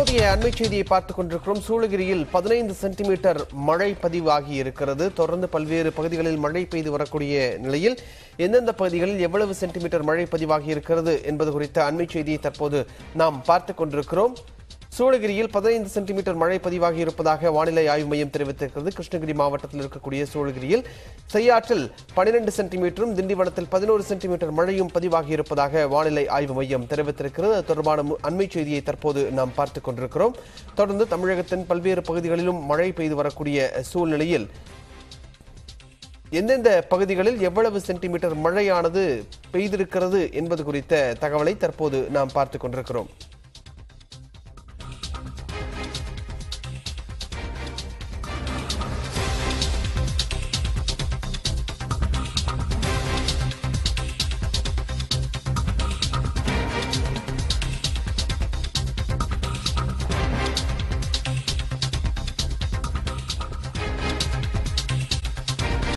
தற்போதைய அண்மை செய்தியை பார்த்துக் கொண்டிருக்கிறோம் சூளகிரியில் பதினைந்து சென்டிமீட்டர் மழை பதிவாகி இருக்கிறது தொடர்ந்து பல்வேறு பகுதிகளில் மழை பெய்து வரக்கூடிய நிலையில் எந்தெந்த பகுதிகளில் எவ்வளவு சென்டிமீட்டர் மழை பதிவாகி இருக்கிறது என்பது குறித்த அண்மை செய்தியை தற்போது நாம் பார்த்துக் கொண்டிருக்கிறோம் சூளகிரியில் பதினைந்து சென்டிமீட்டர் மழை பதிவாகி இருப்பதாக வானிலை ஆய்வு மையம் தெரிவித்திருக்கிறது கிருஷ்ணகிரி மாவட்டத்தில் இருக்கக்கூடிய சூளகிரியில் செய்யாற்றில் பனிரெண்டு சென்டிமீட்டரும் திண்டிவனத்தில் பதினோரு சென்டிமீட்டர் மழையும் பதிவாகி இருப்பதாக வானிலை ஆய்வு மையம் தெரிவித்திருக்கிறது அது தொடர்பான மு- அண்மை செய்தியை தற்போது நாம் பார்த்துக் கொண்டிருக்கிறோம் தொடர்ந்து தமிழகத்தின் பல்வேறு பகுதிகளிலும் மழை பெய்து வரக்கூடிய சூழ்நிலையில் எந்தெந்த பகுதிகளில் எவ்வளவு சென்டிமீட்டர் மழையானது பெய்திருக்கிறது என்பது குறித்த தகவலை தற்போது நாம் பார்த்துக் கொண்டிருக்கிறோம்